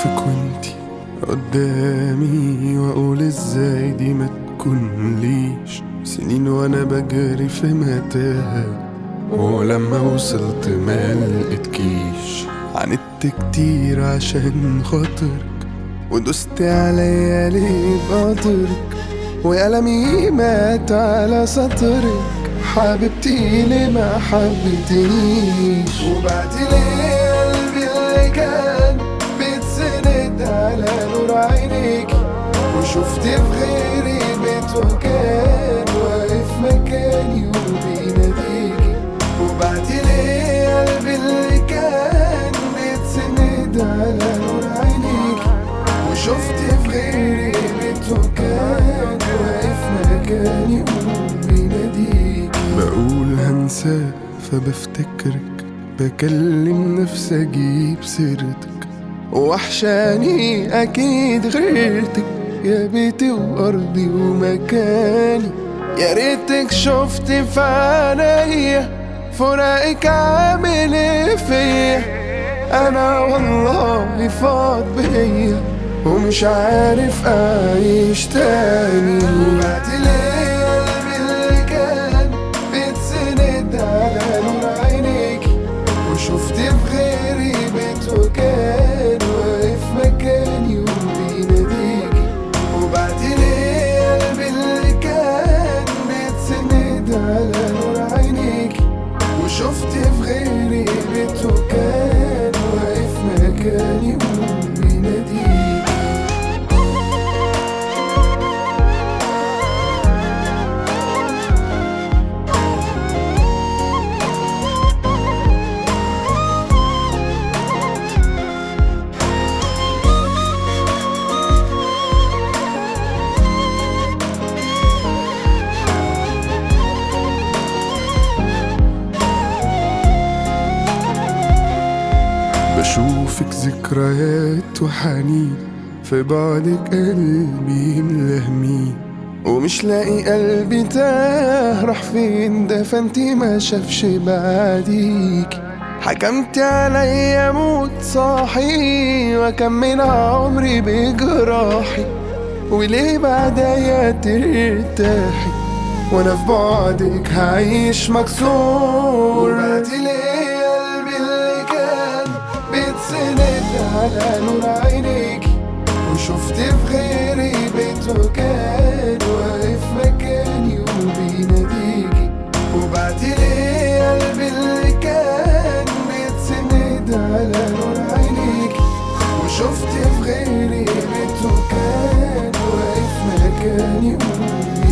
اشوفك وانتي قدامي واقول ازاي دي ما تكون ليش سنين وانا بجري في متاهة ولما وصلت ما لقيتكيش عاندت كتير عشان خاطرك ودست عليا ليه بقدرك وقلمي مات على سطرك حبيبتي ليه ما حبيتنيش وبعت لي قلبي اللي كان بيتسند على نور عينيك وشفت في غيري بيت وكان واقف مكاني وبيناديكي وبعت لي قلبي اللي كان بيتسند على نور عينيك وشفت في غيري بيت وكان واقف مكاني وبيناديك بقول هنساه فبفتكرك بكلم نفسي اجيب سيرتك وحشاني اكيد غيرتك يا بيتي وارضي ومكاني يا ريتك شفت في عينيا فراقك عامل ايه فيا انا والله فاض بيا ومش عارف اعيش تاني وبعت لي قلبي اللي كان بيتسند على نور عينيك وشفت في غيري بيت وكان واقف مكاني وبيناديكي وبعت لي قلبي اللي كان بيتسند على نور عينيك وشفت في غيري بيت وكان واقف مكاني وبيناديكي بشوفك ذكريات وحنين في بعدك قلبي ملهمين ومش لاقي قلبي تاه راح فين دفنتي ما شافش بعديك حكمت عليا موت صاحي واكمل عمري بجراحي وليه بعديا ترتاحي وانا في بعدك هعيش مكسور وبعت ليه قلبي اللي كان بيتسند على نور عينيك وشفت في غيري بيت وكان واقف مكاني وبيناديكي وبعت ليه قلبي اللي كان بيتسند على نور عينيك وشفت في غيري بيت وكان واقف مكاني وبيناديكي